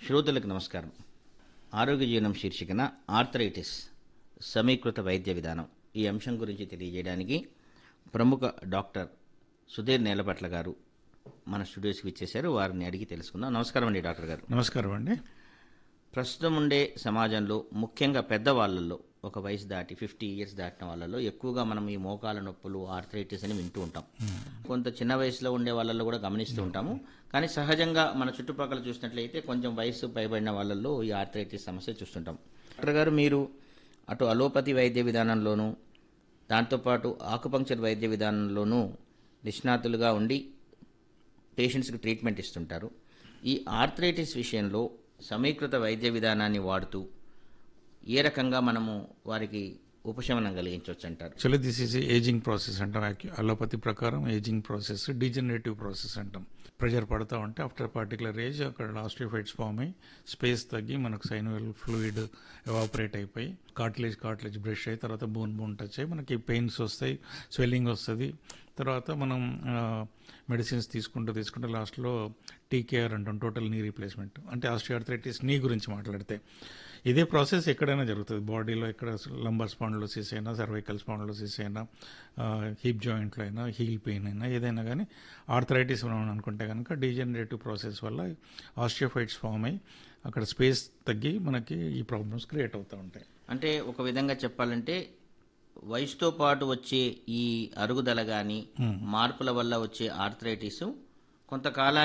శ్రోతలకు నమస్కారం ఆరోగ్య జీవనం శీర్షికన ఆర్థరైటిస్ సమీకృత వైద్య విధానం ఈ అంశం గురించి తెలియజేయడానికి ప్రముఖ డాక్టర్ సుధీర్ నేలపట్ల గారు మన స్టూడియోస్కి ఇచ్చేశారు వారిని అడిగి తెలుసుకుందాం నమస్కారం అండి డాక్టర్ గారు నమస్కారం అండి ప్రస్తుతం ఉండే సమాజంలో ముఖ్యంగా పెద్దవాళ్ళల్లో ఒక వయసు దాటి ఫిఫ్టీ ఇయర్స్ దాటిన వాళ్ళలో ఎక్కువగా మనం ఈ మోకాల నొప్పులు ఆర్థరైటిస్ అని వింటూ ఉంటాం కొంత చిన్న వయసులో ఉండే వాళ్ళల్లో కూడా గమనిస్తూ ఉంటాము కానీ సహజంగా మన చుట్టుపక్కల చూసినట్లయితే కొంచెం వయసు పైబడిన వాళ్ళల్లో ఈ ఆర్థరైటిస్ సమస్య చూస్తుంటాం డాక్టర్ గారు మీరు అటు అలోపతి వైద్య విధానంలోనూ దాంతోపాటు ఆకుపంక్చర్ వైద్య విధానంలోనూ నిష్ణాతులుగా ఉండి పేషెంట్స్కి ట్రీట్మెంట్ ఇస్తుంటారు ఈ ఆర్థరైటిస్ విషయంలో సమీకృత వైద్య విధానాన్ని వాడుతూ ఏ రకంగా మనము వారికి ఉపశమనం కలిగించవచ్చు అంటారు actually this is ageing process అంటాం యాక్యు- అలోపతి ప్రకారం ఏజింగ్ ప్రాసెస్ డీజనరేటివ్ ప్రాసెస్ అంటాం ప్రెషర్ పడతా ఉంటే ఆఫ్టర్ పర్టికులర్ ఏజ్ అక్కడ ఆస్ట్రిఫైడ్స్ ఫామ్ అయ్యి స్పేస్ తగ్గి మనకు సైనవల్ ఫ్లూయిడ్ ఎవాపరేట్ అయిపోయి కార్టిలేజ్ కార్టిలేజ్ బ్రష్ అయ్యి తర్వాత బోన్ బోన్ టచ్ అయ్యి మనకి పెయిన్స్ వస్తాయి స్వెల్లింగ్ వస్తుంది తర్వాత మనం మెడిసిన్స్ తీసుకుంటూ తీసుకుంటూ లాస్ట్లో టీకేఆర్ అంటాం టోటల్ నీ రీప్లేస్మెంట్ అంటే ఆస్ట్రియార్థరైటిస్ నీ గురించి మాట్లాడితే ఇదే ప్రాసెస్ ఎక్కడైనా జరుగుతుంది బాడీలో ఎక్కడ లంబర్ స్పాండ్లోసిస్ అయినా సర్వైకల్ స్పాండ్లోసిస్ అయినా హిప్ జాయింట్లో అయినా హీల్ పెయిన్ అయినా ఏదైనా కానీ ఆర్థరైటిస్ మనం అనుకుంటే కనుక డీజనరేటివ్ ప్రాసెస్ వల్ల ఆస్ట్రియోఫైట్స్ ఫామ్ అయ్యి అక్కడ స్పేస్ తగ్గి మనకి ఈ ప్రాబ్లమ్స్ క్రియేట్ అవుతూ ఉంటాయి అంటే ఒక విధంగా చెప్పాలంటే వయసుతో పాటు వచ్చే ఈ అరుగుదల కానీ మార్పుల వల్ల వచ్చే ఆర్థరైటిస్ కొంతకాలానికి